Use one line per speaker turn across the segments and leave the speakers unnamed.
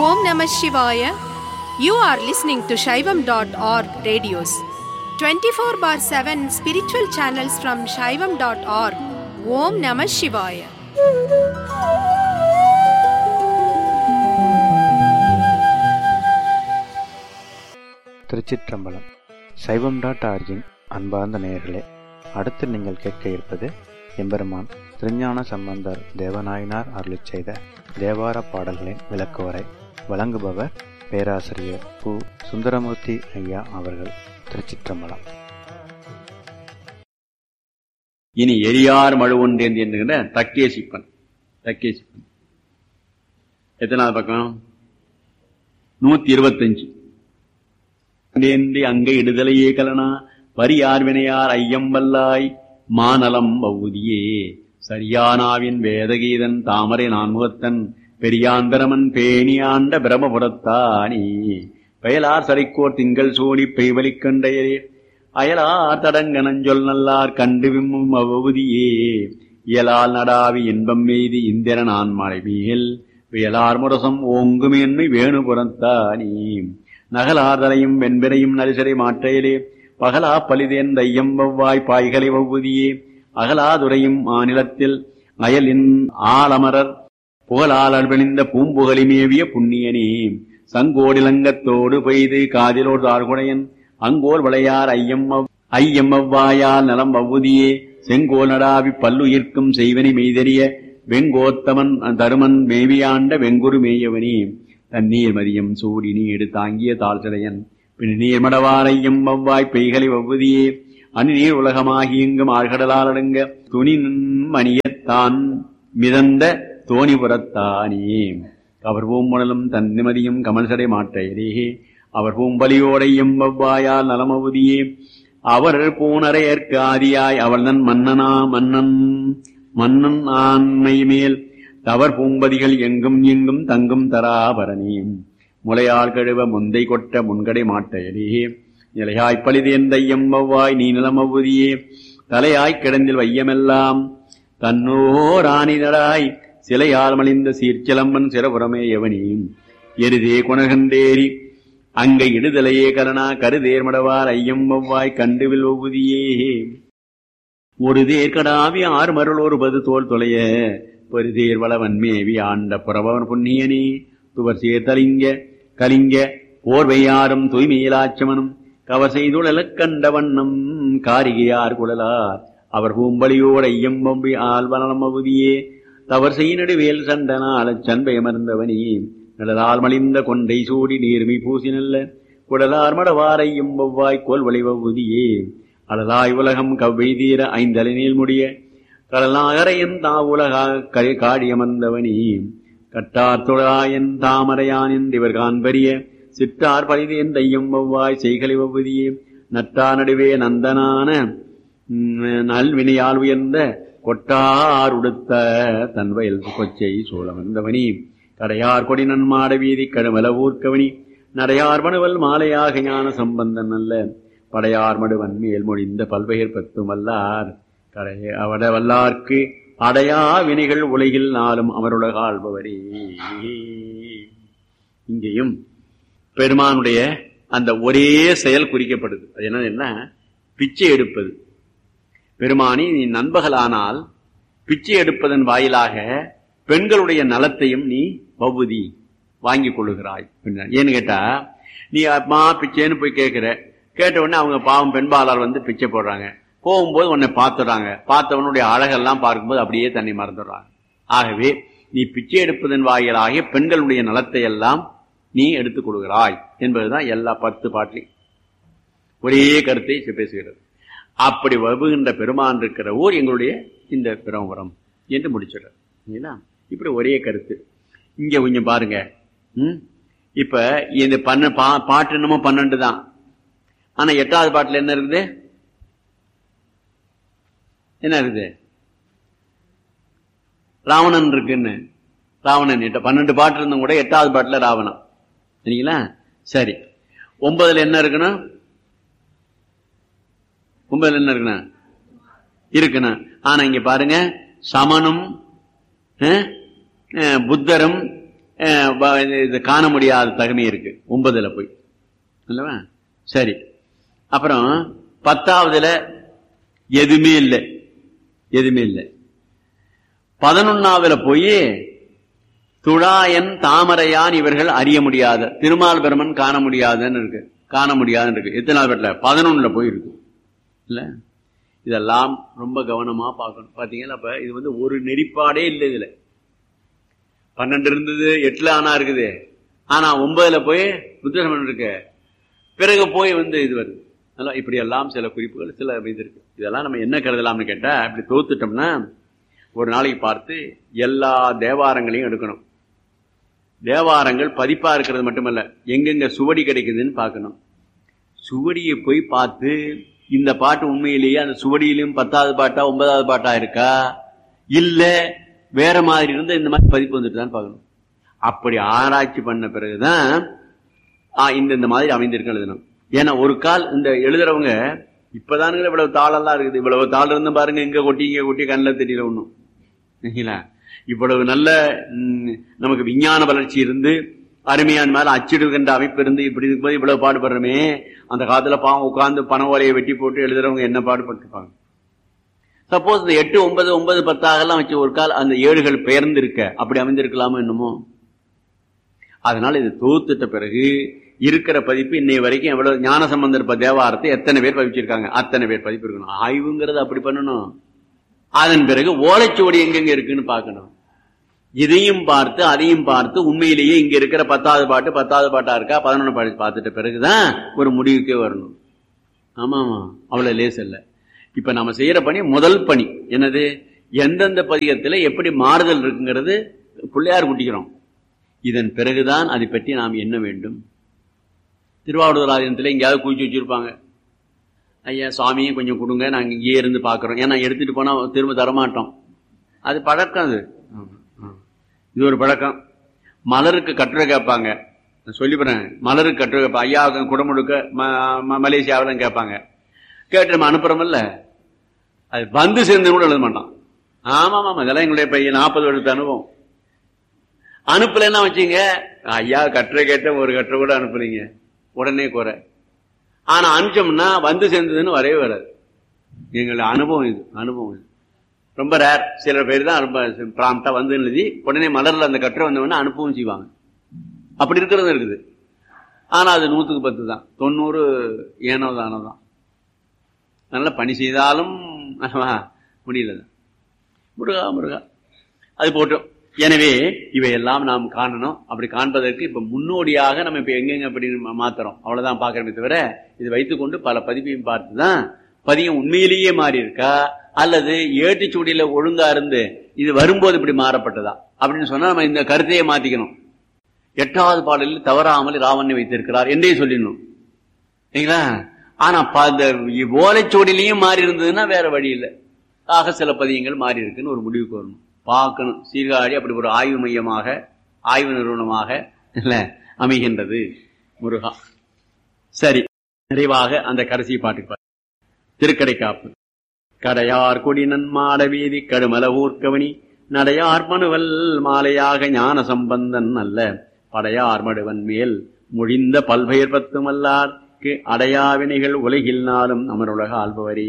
Om Namah Shivaya. You are listening to Shaivam.org radios. 24 bar 7 spiritual channels from Shaivam.org. Om Namah Shivaya.
திருச்சிற்றம்பலம் சைவம் dot origin அன்பார்ந்த நேயர்களே அடுத்து நீங்கள் கேட்க இருப்பது எம்பெருமான் திருஞான சம்பந்தர் தேவநாயனார் அருளிச் செய்த தேவார பாடல்களின் விளக்குவரை வழங்குபவர் பேராசிரியர் பு சுந்தரமூர்த்தி ஐயா அவர்கள் திருச்சிற்றம்பலம்
இனி எரியார் மழு ஒன்றேந்து என்கிற தக்கேசிப்பன் தக்கேசிப்பன் எத்தனாவது பக்கம் நூத்தி இருபத்தஞ்சு அங்கே இடுதலையே கலனா வரியார் வினையார் ஐயம் வல்லாய் மாநலம் பகுதியே சரியானாவின் வேதகீதன் தாமரை நான்முகத்தன் பெரியாந்தரமன் பேணியாண்ட பிரமபுரத்தானி பயலார் சரிக்கோர் திங்கள் சூடி பெய்வலிக் கண்டையரே அயலார் தடங்கனஞ்சொல் நல்லார் கண்டு விம்மும் அவ்வதியே இயலால் நடாவி இன்பம் மீதி இந்திரன் ஆன்மலை மேல் வியலார் முரசம் ஓங்குமென்மை வேணுபுறத்தானி நகலார்தலையும் வெண்பிரையும் நரிசரை மாற்றையிலே பகலா பலிதேன் தையம் வவ்வாய் பாய்களை வவ்வுதியே அகலாதுரையும் மாநிலத்தில் அயலின் ஆலமரர் புகழால் அழ்வணிந்த பூம்புகலி மேவிய புண்ணியனே சங்கோடிலங்கத்தோடு பெய்து காதிலோர் தார்குடையன் அங்கோல் விளையார் ஐயம் ஐயம் அவ்வாயால் நலம் அவ்வுதியே செங்கோல் நடாவி பல்லுயிர்க்கும் செய்வனி மெய்தெரிய வெங்கோத்தமன் தருமன் மேவியாண்ட வெங்குரு மேயவனே தண்ணீர் மதியம் சூடி நீடு தாங்கிய தாழ்சடையன் பின் நீர் மடவாரையும் வவ்வாய் பெய்களை வவ்வுதியே அந்நீர் உலகமாகி எங்கும் ஆழ்கடலால் அடங்க துணி மணியத்தான் மிதந்த தோணிபுரத்தானே அவர் பூம்புணலும் தன் நிமதியும் கமல்சடை மாற்றையரே அவர் பூம்பலியோடையும் வவ்வாயால் நலமவுதியே அவர் பூனரையற்கு ஆதியாய் அவள் தன் மன்னனா மன்னன் மன்னன் ஆண்மை மேல் தவர் பூம்பதிகள் எங்கும் எங்கும் தங்கும் தராபரணி முளையால் கழுவ முந்தை கொட்ட முன்கடை மாட்டையரே நிலையாய்ப் பழிதேன் தையம் வவ்வாய் நீ நிலமவுதியே தலையாய்க் கிடந்தில் வையமெல்லாம் தன்னோராணினராய் சிலையால் மலிந்த சீர்ச்சிலம்பன் சிறபுறமே எவனியும் எருதே குணகண்டேரி அங்க இடுதலையே கரணா கருதேர் மடவார் ஐயம் வவ்வாய் கண்டுவில் ஒவ்வுதியே ஒரு தேர்கடாவி ஆறு மருள் ஒரு பது தோல் தொலைய பெருதேர் வளவன் மேவி ஆண்ட புறவன் புண்ணியனே துவர் சேர்த்தலிங்க கலிங்க போர்வையாரும் தூய்மையிலாச்சமனும் கவர் செய்துழலக் கண்ட வண்ணம் காரிகையார் குழலார் அவர் பூம்பலியோட ஐயம் வம்பி ஆழ்வனம் அவுதியே தவர் செய் நடுவேல் சண்டனாலச் சண்பயமர்ந்தவனே நடலால் மலிந்த கொண்டை சூடி நீர்மை பூசி நல்ல குடலார் மடவாரையும் வவ்வாய் கோல் வளைவவுதியே அழலாய் உலகம் கவ்வை தீர ஐந்தலை முடிய கடலாகரையன் தா உலகா காடியமர்ந்தவனி கட்டார் தொழாயன் தாமரையான் என்றிவர் காண்பரிய சிற்றார் பரிதேன் தையம் வவ்வாய் செய்களை வவ்வுதியே நட்டா நடுவே நந்தனான நல்வினையால் உயர்ந்த கொட்டார் உடுத்த தன் வயல் கொச்சை சூழமர்ந்தவனி கடையார் கொடி நன்மாட வீதி கடுமல ஊர்க்கவனி நடையார் மனுவல் மாலையாக ஞான சம்பந்தன் அல்ல படையார் மடுவன் மேல் மொழிந்த பல்பெயர் பத்தும் வல்லார் கடைய அவட வல்லார்க்கு அடையா வினைகள் உலகில் நாளும் அமருலக ஆள்பவரே இங்கேயும் பெருமானுடைய அந்த ஒரே செயல் குறிக்கப்படுது அது என்ன பிச்சை எடுப்பது பெருமானி நீ நண்பகலானால் பிச்சை எடுப்பதன் வாயிலாக பெண்களுடைய நலத்தையும் நீ பகுதி வாங்கி கொள்ளுகிறாய் ஏன்னு கேட்டா நீ அம்மா பிச்சைன்னு போய் கேட்கிற கேட்ட உடனே அவங்க பாவம் பெண்பாளர் வந்து பிச்சை போடுறாங்க போகும்போது உன்னை பார்த்துடுறாங்க பார்த்தவனுடைய அழகெல்லாம் பார்க்கும்போது அப்படியே தன்னை மறந்துடுறாங்க ஆகவே நீ பிச்சை எடுப்பதன் வாயிலாக பெண்களுடைய நலத்தை எல்லாம் நீ எடுத்துக் கொள்கிறாய் என்பதுதான் எல்லா பத்து பாட்டிலையும் ஒரே கருத்தை பேசுகிறது அப்படி வருகின்ற பெருமான் இருக்கிற ஊர் எங்களுடைய இந்த பிரமபுரம் என்று முடிச்சிடுறார் இப்படி ஒரே கருத்து இங்க கொஞ்சம் பாருங்க ம் இப்ப இந்த பண்ண பாட்டு என்னமோ பன்னெண்டு தான் ஆனா எட்டாவது பாட்டுல என்ன இருக்குது என்ன இருக்குது ராவணன் இருக்குன்னு ராவணன் எட்ட பன்னெண்டு பாட்டு இருந்தும் கூட எட்டாவது பாட்டுல ராவணன் சரிங்களா சரி ஒன்பதுல என்ன இருக்கணும் ஒன்பதுல என்ன இருக்கணும் இருக்கணும் ஆனா இங்க பாருங்க சமனும் புத்தரும் அஹ், வ- இது காண முடியாத தகுமை இருக்கு ஒன்பதுல போய் அல்லவா சரி அப்புறம் பத்தாவதுல எதுவுமே இல்லை எதுவுமே இல்லை பதினொன்னாவதுல போய் துழாயன் தாமரையான் இவர்கள் அறிய முடியாத திருமால் பெருமன் காண முடியாதுன்னு இருக்கு காண முடியாதுன்னு இருக்கு எத்தனாவது பாட்டுல பதினொன்னுல போய் இருக்கு இல்ல இதெல்லாம் ரொம்ப கவனமா பார்க்கணும் பாத்தீங்கன்னா அப்ப இது வந்து ஒரு நெறிப்பாடே இல்லை இதுல பன்னெண்டு இருந்தது எட்டுல ஆனா இருக்குது ஆனா ஒன்பதுல போய் புத்தகமன் இருக்கு பிறகு போய் வந்து இது வருது அதெல்லாம் இப்படி எல்லாம் சில குறிப்புகள் சில இது இருக்கு இதெல்லாம் நம்ம என்ன கருதலாம்னு கேட்டா இப்படி தோத்துட்டோம்னா ஒரு நாளைக்கு பார்த்து எல்லா தேவாரங்களையும் எடுக்கணும் தேவாரங்கள் பதிப்பா இருக்கிறது மட்டுமல்ல எங்கெங்க சுவடி கிடைக்குதுன்னு பார்க்கணும் சுவடியை போய் பார்த்து இந்த பாட்டு உண்மையிலேயே அந்த சுவடியிலும் பத்தாவது பாட்டா ஒன்பதாவது பாட்டா இருக்கா இல்ல வேற மாதிரி இருந்தா இந்த மாதிரி பதிப்பு வந்துட்டுதான் பார்க்கணும் அப்படி ஆராய்ச்சி பண்ண பிறகுதான் ஆ, இந்த இந்த மாதிரி அமைந்திருக்கு எழுதணும் ஏன்னா ஒரு கால் இந்த எழுதுறவங்க இப்பதானுங்க இவ்வளவு தாளெல்லாம் இருக்குது இவ்வளவு தாள் இருந்து பாருங்க இங்க கொட்டி இங்க கொட்டி கண்ணில் தெரியல ஒண்ணும் சரிங்களா? இவ்வளவு நல்ல ம், நமக்கு விஞ்ஞான வளர்ச்சி இருந்து அருமையான மேல அச்சிடுகின்ற அமைப்பு இருந்து இப்படி இருக்கும்போது இவ்வளவு பாடுபடுறோமே அந்த காலத்துல பாவம் உட்கார்ந்து பண ஓலையை வெட்டி போட்டு எழுதுறவங்க என்ன பாடுபட்டிருப்பாங்க சப்போஸ் இந்த எட்டு ஒன்பது ஒன்பது பத்தாகலாம் வச்சு ஒரு கால் அந்த ஏடுகள் பெயர்ந்து இருக்க அப்படி அமைந்திருக்கலாமோ என்னமோ அதனால இது தொகுத்துட்ட பிறகு இருக்கிற பதிப்பு இன்னை வரைக்கும் எவ்வளவு ஞான சம்பந்தர் இப்ப தேவாரத்தை எத்தனை பேர் பதிச்சிருக்காங்க அத்தனை பேர் பதிப்பு இருக்கணும் ஆய்வுங்கிறது அப்படி பண்ணணும் அதன் பிறகு ஓலைச்சுவடி எங்கெங்க இருக்குன்னு பார்க்கணும் இதையும் பார்த்து அதையும் பார்த்து உண்மையிலேயே இங்க இருக்கிற பத்தாவது பாட்டு பத்தாவது பாட்டா இருக்கா பதினொன்று பாட்டு பார்த்துட்ட பிறகுதான் ஒரு முடிவுக்கே வரணும் ஆமா ஆமா அவ்வளவு லேஸ் இல்ல இப்ப நம்ம செய்யற பணி முதல் பணி என்னது எந்தெந்த பதிகத்துல எப்படி மாறுதல் இருக்குங்கிறது பிள்ளையார் குட்டிக்கிறோம் இதன் பிறகுதான் அதை பற்றி நாம் என்ன வேண்டும் திருவாவூர் ஆலயத்தில் எங்கேயாவது குவிச்சு வச்சிருப்பாங்க ஐயா சாமியும் கொஞ்சம் கொடுங்க நாங்கள் இங்கேயே இருந்து பார்க்குறோம் ஏன்னா எடுத்துட்டு போனா திரும்ப தரமாட்டோம் அது பழக்கம் அது ஆமா, ஆமா. இது ஒரு பழக்கம் மலருக்கு கட்டுரை கேட்பாங்க நான் சொல்லிப்படுறேன் மலருக்கு கட்டுரை கேட்பாங்க ஐயா குடமுழுக்க மலேசியாவிலும் கேட்பாங்க கேட்டு நம்ம அனுப்புறோம்ல அது வந்து சேர்ந்து கூட எழுத மாட்டான் ஆமா ஆமா இதெல்லாம் எங்களுடைய பையன் நாற்பது வருடத்து அனுபவம் அனுப்பலைன்னா வச்சுங்க ஐயா கட்டுரை கேட்ட ஒரு கட்டுரை கூட அனுப்புறீங்க உடனே குறை ஆனா அனுப்பிச்சோம்னா வந்து சேர்ந்ததுன்னு வரவே வராது எங்களுடைய அனுபவம் இது அனுபவம் இது ரொம்ப ரேர் சில பேர் தான் ரொம்ப ப்ராம்ப்டா வந்து எழுதி உடனே மலர்ல அந்த கட்டுரை வந்தவொடனே அனுப்பவும் செய்வாங்க அப்படி இருக்கிறது இருக்குது ஆனா அது நூத்துக்கு பத்து தான் தொண்ணூறு ஏனோ தானோ தான் நல்ல பணி செய்தாலும் முடியல முருகா முருகா அது போட்டோம் எனவே இவையெல்லாம் நாம் காணணும் அப்படி காண்பதற்கு இப்ப முன்னோடியாக நம்ம இப்ப எங்கெங்க அப்படி மா- மாத்துறோம் அவ்வளவுதான் பாக்குறோமே தவிர இது வைத்துக்கொண்டு பல பதிப்பையும் பார்த்துதான் பதியம் உண்மையிலேயே மாறி இருக்கா அல்லது ஏட்டுச்சூடியில ஒழுங்கா இருந்து இது வரும்போது இப்படி மாறப்பட்டதா அப்படின்னு சொன்னா நம்ம இந்த கருத்தையே மாத்திக்கணும் எட்டாவது பாடலில் தவறாமல் ராவணனை வைத்திருக்கிறார் என்றே சொல்லிடணும் சரிங்களா ஆனா ப- இந்த ஓலைச்சுவடிலையும் மாறி இருந்ததுன்னா வேற வழி இல்லை ஆக சில பதியங்கள் மாறி இருக்குன்னு ஒரு முடிவுக்கு வரணும் பார்க்கணும் சீர்காழி அப்படி ஒரு ஆய்வு மையமாக ஆய்வு நிறுவனமாக இல்ல அமைகின்றது முருகா சரி நிறைவாக அந்த கடைசி பாட்டுக்கு பாரு. திருக்கடைக்காப்பு கடையார் கொடி நன்மாட வீதி கடுமல ஊர்க்கவனி நடையார் மனுவல் மாலையாக ஞான சம்பந்தன் அல்ல படையார் மடுவன் மேல் முடிந்த பல்பெயர் பத்துமல்லார்க்கு அடையாவினைகள் உலகில் நாளும் அமருலக ஆள்பவரே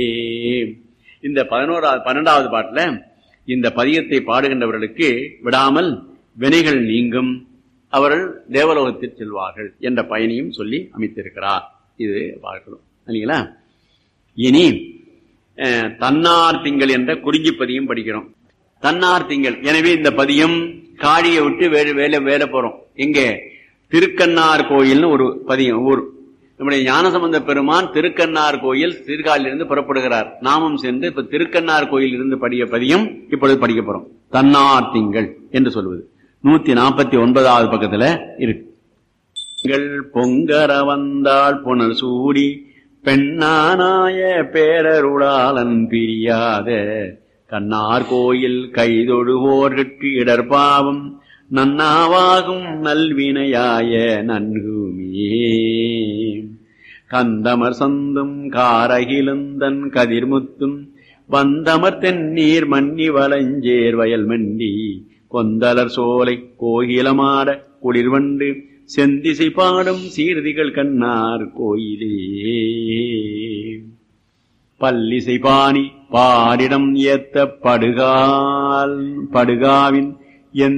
இந்த பதினோராவது பன்னெண்டாவது பாட்டுல இந்த பதியத்தை பாடுகின்றவர்களுக்கு விடாமல் வினைகள் நீங்கும் அவர்கள் தேவலோகத்தில் செல்வார்கள் என்ற பயனையும் சொல்லி அமைத்திருக்கிறார் இது பார்க்கிறோம் இல்லைங்களா இனி அஹ், தன்னார் திங்கள் என்ற குறிஞ்சி பதியம் படிக்கிறோம் தன்னார் திங்கள் எனவே இந்த பதியம் காழியை விட்டு வேறு வேலை வேலை போறோம் எங்கே திருக்கண்ணார் கோயில்னு ஒரு பதியம் ஊர் நம்முடைய ஞானசம்பந்த பெருமான் திருக்கண்ணார் கோயில் சீர்காழிலிருந்து புறப்படுகிறார் நாமும் சென்று இப்ப திருக்கண்ணார் கோயில் இருந்து படிய பதியம் இப்பொழுது படிக்க போறோம் தன்னார் திங்கள் என்று சொல்வது நூத்தி நாற்பத்தி ஒன்பதாவது பக்கத்துல இருக்கு திங்கள் பொங்கர வந்தாள் புனல் சூடி பெண்ணானாய பேரருளாளன் பிரியாத கண்ணார் கோயில் கைதொழுவோர்கட்கு இடர்பாவம் நன்னாவாகும் நல்வினையாய நன்குமே கந்தமர் சந்தும் காரகிலுந்தன் கதிர்முத்தும் வந்தமர் தென்னீர் மன்னி வளஞ்சேர் வயல் மண்டி கொந்தலர் சோலை கோயிலமாட குளிர்வண்டு செந்திசை பாடும் சீர்திகள் கண்ணார் கோயிலே பல்லிசை பாணி பாரிடம் ஏத்த படுகால் படுகாவின் என்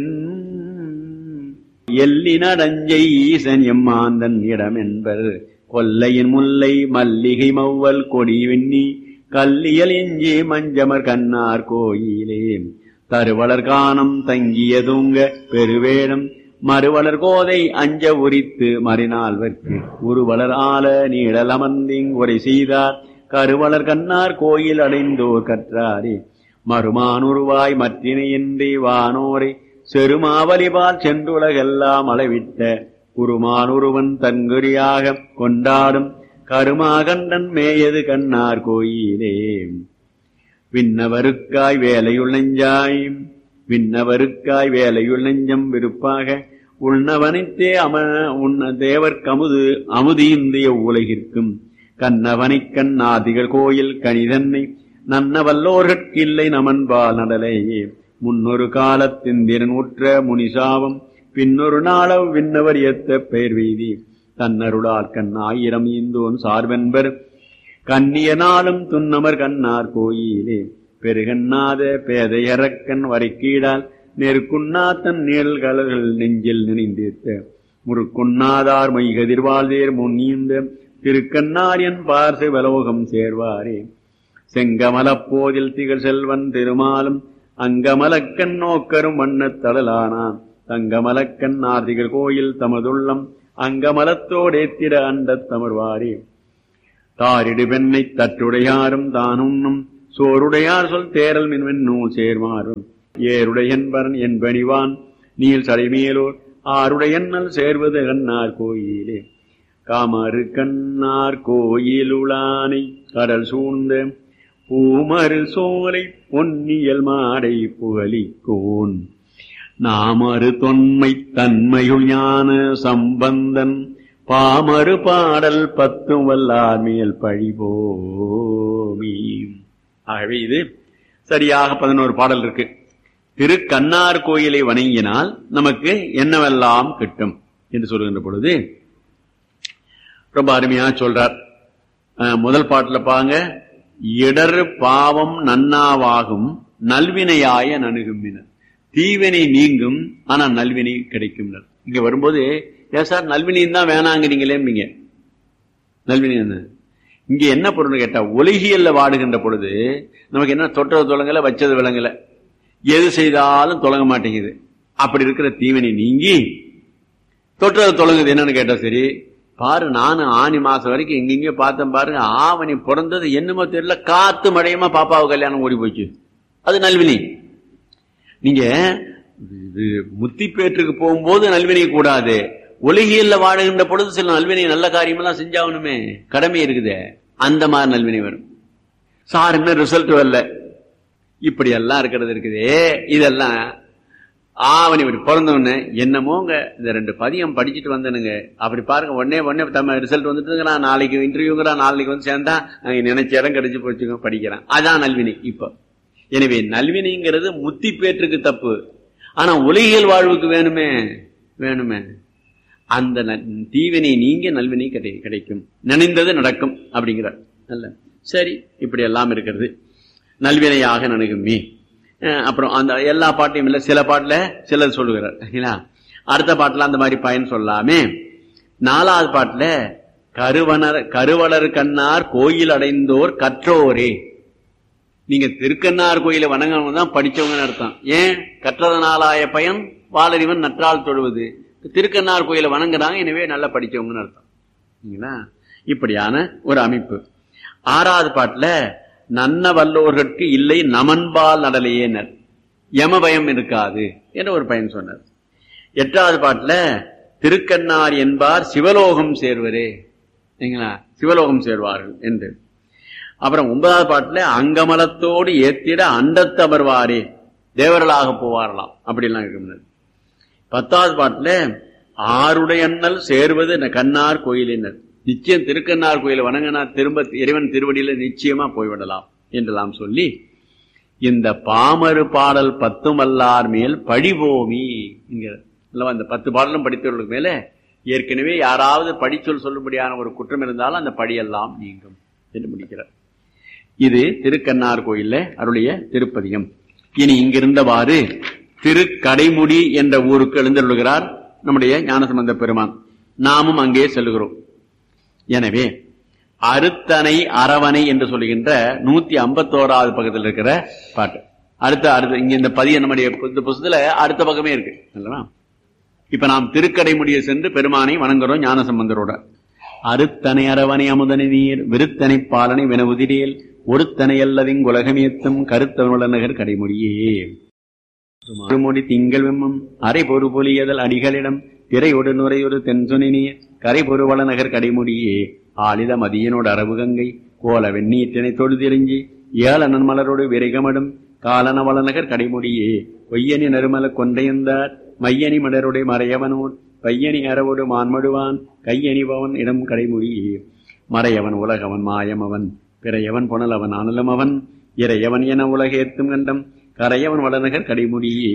எல்லினடஞ்சை ஈசன் எம்மாந்தன் இடம் என்பர் கொல்லையின் முல்லை மல்லிகை மௌவல் கொடி வெண்ணி கல்லியல் இஞ்சி மஞ்சமர் கண்ணார் கோயிலே தருவளர் காணம் தங்கிய தூங்க பெருவேடம் மறுவளர் கோதை அஞ்ச உரித்து மறினால்வர்க்கு உருவளர் ஆல நீழலமர்ந்திங் உரை செய்தார் கருவளர் கண்ணார் கோயில் அடைந்தோர் கற்றாரே மறுமானுருவாய் மற்றினையின்றி வானோரை செருமாவலிபால் சென்றுலகெல்லாம் அளவிட்ட குருமானுருவன் தன்குறியாக கொண்டாடும் கருமாகண்டன் மேயது கண்ணார் கோயிலே விண்ணவருக்காய் வேலையுள் நெஞ்சாய் விண்ணவருக்காய் வேலையுள் நெஞ்சம் விருப்பாக உண்ணவனைத்தே அம உண்ண தேவர்க்கமுது அமுதிந்திய உலகிற்கும் கண்ணவனைக் கண்ணாதிகள் கோயில் கணிதன்னை நன்னவல்லோர்கட்கில்லை நமன்பால் நடலையே முன்னொரு காலத்தின் திறன் உற்ற முனிசாவம் பின்னொரு நாளவ் விண்ணவர் ஏத்த பெயர் வெய்தி தன்னருளால் கண் ஆயிரம் ஈந்தோன் சார்பென்பர் கண்ணிய நாளும் துன்னமர் கண்ணார் கோயிலே பெருகண்ணாத பேதையரக்கன் வரைக்கீடால் நெருக்குண்ணாத்தன் நிழல்கலர்கள் நெஞ்சில் நினைந்தேத்த முறுக்குண்ணாதார் மைகதிர்வாழ்தேர் முன்னீந்த திருக்கண்ணார் என் பார்சு வலோகம் சேர்வாரே செங்கமலப்போதில் திகழ் செல்வன் திருமாலும் அங்கமலக்கண் நோக்கரும் வண்ணத் தடலானான் தங்கமலக்கண் ஆர்த்திகள் கோயில் தமதுள்ளம் அங்கமலத்தோடேத்திட அண்டத் தமர்வாரே தாரிடு பெண்ணை தற்றுடையாரும் தானுண்ணும் சோருடையார் சொல் தேரல் மின்வெண் நூல் சேர்மாறும் ஏருடையன்பரன் என்பணிவான் நீல் சடைமேலோர் ஆருடையன்னல் சேர்வது கண்ணார் கோயிலே காமறு கண்ணார் கோயிலுளானை கடல் சூழ்ந்த பூமரு சோலை பொன்னியல் மாடை புகழிக்கோன் நாமறு தொன்மை தன்மையுள் ஞான சம்பந்தன் பாமறு பாடல் பத்தும் வல்லார் மேல் பழிபோமி ஆகவே இது சரியாக பதினோரு பாடல் இருக்கு திரு கண்ணார் கோயிலை வணங்கினால் நமக்கு என்னவெல்லாம் கிட்டும் என்று சொல்லுகின்ற பொழுது ரொம்ப அருமையா சொல்றார் அஹ், முதல் பாட்டுல பாங்க இடர் பாவம் நன்னாவாகும் நல்வினையாய நணுகுமினர் தீவினை நீங்கும் ஆனா நல்வினை கிடைக்கும் இங்க வரும்போது ஏன் சார் நல்வினையும் தான் வேணாங்கிறீங்களேம்பீங்க நல்வினை என்ன இங்க என்ன பொருள் கேட்டா ஒலிகியல்ல வாடுகின்ற பொழுது நமக்கு என்ன தொட்டது தொடங்கல வச்சது விளங்கல எது செய்தாலும் தொடங்க மாட்டேங்குது அப்படி இருக்கிற தீவினை நீங்கி தொட்டது தொடங்குது என்னன்னு கேட்டா சரி பாரு நானும் ஆனி மாசம் வரைக்கும் எங்கெங்கயோ பார்த்தேன் பாருங்க ஆவணி பிறந்தது என்னமோ தெரியல காத்து மழையமா பாப்பாவு கல்யாணம் ஓடி போச்சு அது நல்வினை நீங்க இது முத்தி பேற்றுக்கு போகும்போது நல்வினை கூடாது ஒலிகியல்ல வாழுகின்ற பொழுது சில நல்வினை நல்ல காரியமெல்லாம் செஞ்சாகணுமே கடமை இருக்குதே அந்த மாதிரி நல்வினை வரும் சார் என்ன ரிசல்ட் வரல இப்படி எல்லாம் இருக்கிறது இருக்குதே இதெல்லாம் ஆவணி இப்படி பிறந்தவொடனே என்னமோங்க இந்த ரெண்டு பதியம் படிச்சுட்டு வந்தனுங்க அப்படி பாருங்க உடனே உடனே தம்ம ரிசல்ட் வந்துட்டுங்கிறான் நாளைக்கு இன்டர்வியூங்கிறான் நாளைக்கு வந்து சேர்ந்தா அங்க நினைச்ச இடம் கிடைச்சு போச்சுங்க படிக்கிறான் அதான் நல்வினை இப்ப எனவே நல்வினைங்கிறது முத்தி பேற்றுக்கு தப்பு ஆனா உலகியல் வாழ்வுக்கு வேணுமே வேணுமே அந்த ந- தீவினை நீங்க நல்வினை கிடை கிடைக்கும் நினைந்தது நடக்கும் அப்படிங்கிறார் நல்ல சரி இப்படி எல்லாம் இருக்கிறது நல்வினையாக நணுகுமே அஹ் அப்புறம் அந்த எல்லா பாட்டையும் இல்ல சில பாட்டுல சிலர் சொல்லுகிறார் சரிங்களா அடுத்த பாட்டுல அந்த மாதிரி பயன் சொல்லாமே நாலாவது பாட்டுல கருவனர் கருவளர் கண்ணார் கோயில் அடைந்தோர் கற்றோரே நீங்க திருக்கண்ணார் கோயிலை வணங்கணும் தான் படிச்சவங்கன்னு அர்த்தம் ஏன் கற்றதனாலாய பயன் வாளறிவன் நற்றால் தொழுவது திருக்கண்ணார் கோயிலை வணங்குறாங்க எனவே நல்லா படிச்சவங்கன்னு அர்த்தம் சரிங்களா இப்படியான ஒரு அமைப்பு ஆறாவது பாட்டுல நன்ன வல்லோர்கட்கு இல்லை நமன்பால் நடலையேனர் யம பயம் இருக்காது என்ற ஒரு பயன் சொன்னார் எட்டாவது பாட்டுல திருக்கண்ணார் என்பார் சிவலோகம் சேர்வரே சரிங்களா சிவலோகம் சேர்வார்கள் என்று அப்புறம் ஒன்பதாவது பாட்டுல அங்கமலத்தோடு ஏத்திட அண்டத்தமர்வாரே தேவர்களாக போவாரலாம் அப்படிலாம் இருக்கும் பத்தாவது பாட்டுல ஆருடையண்ணல் சேர்வது ந- கண்ணார் கோயிலினர் நிச்சயம் திருக்கண்ணார் கோயிலை வணங்கினா திரும்ப இறைவன் திருவடியில நிச்சயமா போய்விடலாம் என்றெல்லாம் சொல்லி இந்த பாமறு பாடல் பத்துமல்லார் மேல் பழிபோமி என்கிறார் அல்லவா இந்த பத்து பாடலும் படித்தவர்களுக்கு மேல ஏற்கனவே யாராவது படிச்சொல் சொல்லும்படியான ஒரு குற்றம் இருந்தாலும் அந்த பழியெல்லாம் நீங்கும் என்று முடிக்கிறார் இது திருக்கண்ணார் கோயில்ல அருளிய திருப்பதிகம் இனி இங்கிருந்தவாறு திருக்கடைமுடி என்ற ஊருக்கு எழுந்தருளுகிறார் நம்முடைய ஞானசம்பந்த பெருமான் நாமும் அங்கே செல்கிறோம் எனவே அறுத்தனை அரவணை என்று சொல்லுகின்ற நூத்தி ஐம்பத்தோராவது பக்கத்தில் இருக்கிற பாட்டு அடுத்த அடுத்த இங்க இந்த பதிய நம்முடைய இந்த புஸ்தத்துல அடுத்த பக்கமே இருக்கு இல்லையா இப்ப நாம் திருக்கடைமுடியை சென்று பெருமானை வணங்குறோம் ஞானசம்பந்தரோட அறுத்தனை அரவணை அமுதனை நீர் விருத்தனை பாலனை வினவுதிரேல் ஒருத்தனை அல்லதிங் உலகமேத்தும் கருத்தவனுள்ள நகர் கடைமுடியே மறுமொழி திங்கள் வெம்மம் அரை பொறு பொலியதல் அடிகளிடம் திரையொடு நுரையொரு தென்சொனி நீர் கரை பொறுவள நகர் கடைமுடியே ஆளித மதியனோடு அரவு கங்கை கோல வெண்ணீற்றினை தொழுதிரிஞ்சி ஏளனன் மலரோடு விரைகமடும் காலனவள நகர் கடைமுடியே பொய்யனி நறுமல கொண்டையந்தார் மையனி மலருடைய மறையவனோன் பையனி அறவோடு மான்மடுவான் கையணிபவன் இடம் கடைமுடியே மறையவன் உலகவன் மாயமவன் பிறையவன் புனலவன் ஆனலம் அவன் இறையவன் என உலகேத்தும் கண்டம் கரையவன் வளநகர் கடைமுடியே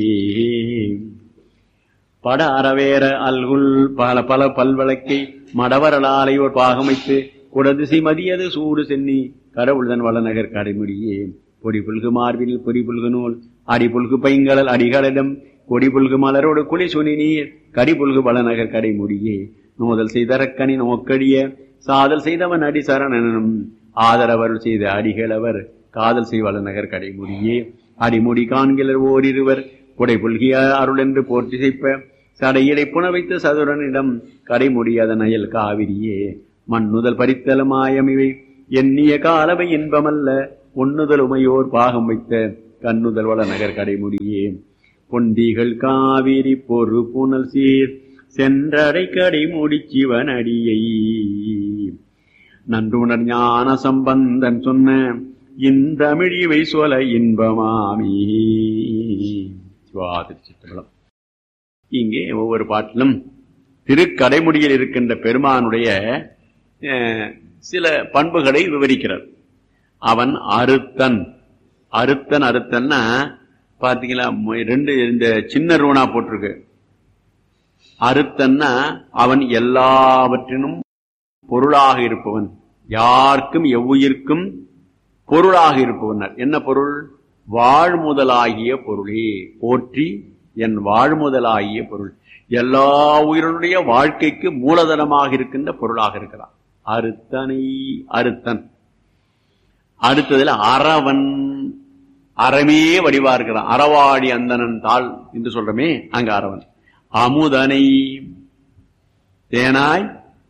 பட அறவேற அல்குல் பல பல பல்வழக்கை மடவரலாலை ஒரு பாகமைத்து குடதிசை மதியது சூடு சென்னி கடவுள்தன் வளநகர் கடைமுடியே பொடி புல்கு மார்பில் பொடி புல்கு நூல் அடி புல்கு பைங்கடல் அடிகளிடம் கொடி புல்கு மலரோடு குளி சுனி நீர் கடி புல்கு வளநகர் கடைமுடியே நோதல் செய்தரக்கனி நோக்கடிய சாதல் செய்தவன் அடி சரணனும் ஆதரவருள் செய்த அடிகளவர் காதல் செய்வள நகர் கடைமுடியே அடிமுடி காண்கிலர் ஓரிருவர் குடை புல்கிய அருள் என்று போற்றி செய்ப்ப சடையிடை புன வைத்த சதுரனிடம் கடைமுடி அதன் அயல் காவிரியே மண்ணுதல் பறித்தல மாயமிவை எண்ணிய காலவை இன்பமல்ல உண்ணுதல் உமையோர் பாகம் வைத்த கண்ணுதல் வள நகர் கடைமுடியே பொந்திகள் காவிரி பொறு புனல் சீர் சென்றடை கடைமுடி சிவன் அடியை நன்றுணர் ஞான சம்பந்தன் சொன்ன இந்தமிழிவை சொல இன்பமாமி சிவாதிருச்சித்தலம் இங்கே ஒவ்வொரு பாட்டிலும் திருக்கடைமுடியில் இருக்கின்ற பெருமானுடைய அஹ், சில பண்புகளை விவரிக்கிறார் அவன் அறுத்தன் அறுத்தன் அறுத்தன்னா பாத்தீங்களா மு- ரெண்டு இந்த சின்ன ரூணா போட்டிருக்கு அறுத்தன்னா அவன் எல்லாவற்றினும் பொருளாக இருப்பவன் யாருக்கும் எவ்வுயிர்க்கும் பொருளாக இருப்பவன் என்ன பொருள் வாழ்முதலாகிய பொருளே போற்றி என் வாழ்முதலாகிய பொருள் எல்லா உயிரினுடைய வாழ்க்கைக்கு மூலதனமாக இருக்கின்ற பொருளாக இருக்கிறான் அறுத்தனை அறுத்தன் அடுத்ததுல அறவன் அறமே வடிவா இருக்கிறான் அறவாடி அந்தணன் தாள் என்று சொல்றமே அங்க அறவன் அமுதனை தேனாய்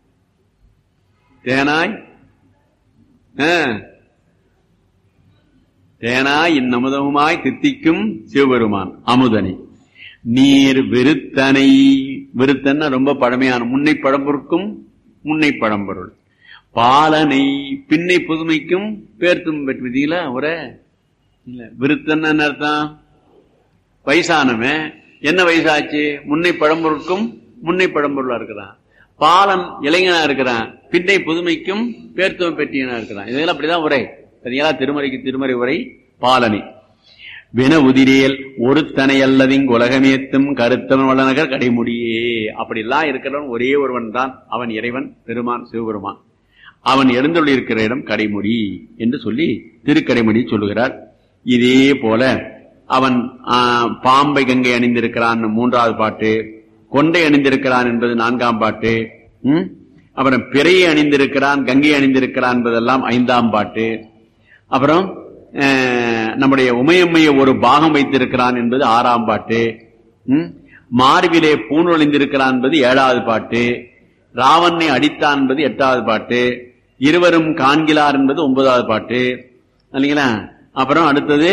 தேனாய் ஆ. தேனாய் இந்நமுதமுமாய் தித்திக்கும் சிவபெருமான் அமுதனை நீர் விருத்தனை விருத்தன்னா ரொம்ப பழமையான முன்னை பழம்பொருக்கும் முன்னை பழம்பொருள் பாலனை பின்னை புதுமைக்கும் பேர்த்தும் பெற்றீங்களா ஒரே இல்ல விருத்தன்னு என்ன அர்த்தம் வயசானவன் என்ன வயசாச்சு முன்னை பழம்பொருட்கும் முன்னை பழம்பொருளா இருக்கிறான் பாலன் இளைஞனா இருக்கிறான் பின்னை புதுமைக்கும் பேர்த்துவம் பெற்றியனா இருக்கிறான் இதெல்லாம் அப்படிதான் உரை சரிங்களா திருமறைக்கு திருமறை உரை பாலனி வின உதிரியல் ஒருத்தனை அல்லதிங் உலகமேத்தும் கருத்தவன் வல்லநகர் கடைமுடியே அப்படிலாம் இருக்கிறவன் ஒரே ஒருவன் தான் அவன் இறைவன் பெருமான் சிவபெருமான் அவன் எழுந்துள்ள இருக்கிற இடம் கடைமுடி என்று சொல்லி திருக்கடைமுடி சொல்லுகிறார் இதே போல அவன் ஆ, பாம்பை கங்கை அணிந்திருக்கிறான் மூன்றாவது பாட்டு கொண்டை அணிந்திருக்கிறான் என்பது நான்காம் பாட்டு ம்? அப்புறம் பிறையை அணிந்திருக்கிறான் கங்கை அணிந்திருக்கிறான் என்பதெல்லாம் ஐந்தாம் பாட்டு அப்புறம் அஹ், நம்முடைய உமையம்மையை ஒரு பாகம் வைத்திருக்கிறான் என்பது ஆறாம் பாட்டு ம்? மார்பிலே பூணொழிந்திருக்கிறான் என்பது ஏழாவது பாட்டு ராவணனை அடித்தான் என்பது எட்டாவது பாட்டு இருவரும் காண்கிறார் என்பது ஒன்பதாவது பாட்டு இல்லைங்களா அப்புறம் அடுத்தது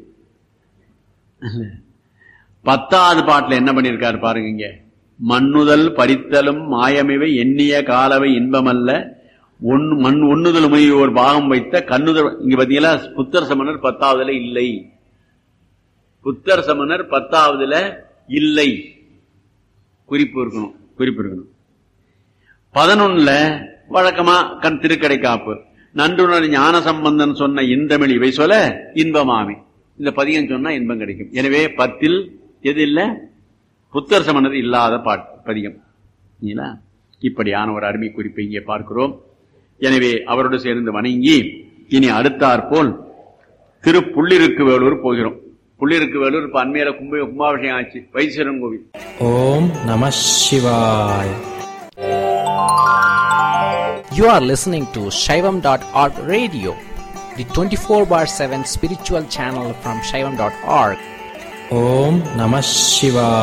பத்தாவது பாட்டுல என்ன பண்ணிருக்காரு பாருங்க இங்க மண்ணுதல் பறித்தலும் மாயமிவை எண்ணிய காலவை இன்பமல்ல ஒன் மண் ஒண்ணுதல் ஒரு பாகம் வைத்த கண்ணுதல் இங்க பாத்தீங்களா புத்தர் சமணர் பத்தாவதுல இல்லை புத்தர் சமணர் பத்தாவதுல இல்லை குறிப்பு இருக்கணும் குறிப்பு இருக்கணும் பதினொன்னுல வழக்கமா கண் திருக்கடை காப்பு நன்றுணர் ஞான சம்பந்தன் சொன்ன இந்தமிழ் இவை சொல்ல இன்பமாமி இந்த பதிகம் சொன்னா இன்பம் கிடைக்கும் எனவே பத்தில் எது இல்ல புத்தர் சமணது இல்லாத பாட் பதிகம் சரிங்களா? இப்படியான ஒரு அருமை குறிப்பை இங்கே பார்க்கிறோம் எனவே அவரோடு சேர்ந்து வணங்கி இனி அடுத்தாற்போல் திரு புள்ளிருக்கு வேலூர் போகிறோம் புள்ளிருக்கு வேலூர் இப்ப அண்மையில கும்ப கும்பாபிஷேகம் ஆச்சு வைசீரன் கோவில்
ஓம் நம சிவாய்
You are listening to Shaivam.org radio, the 24 bar 7 spiritual channel from Shaivam.org.
ஓம் நம சிவாய்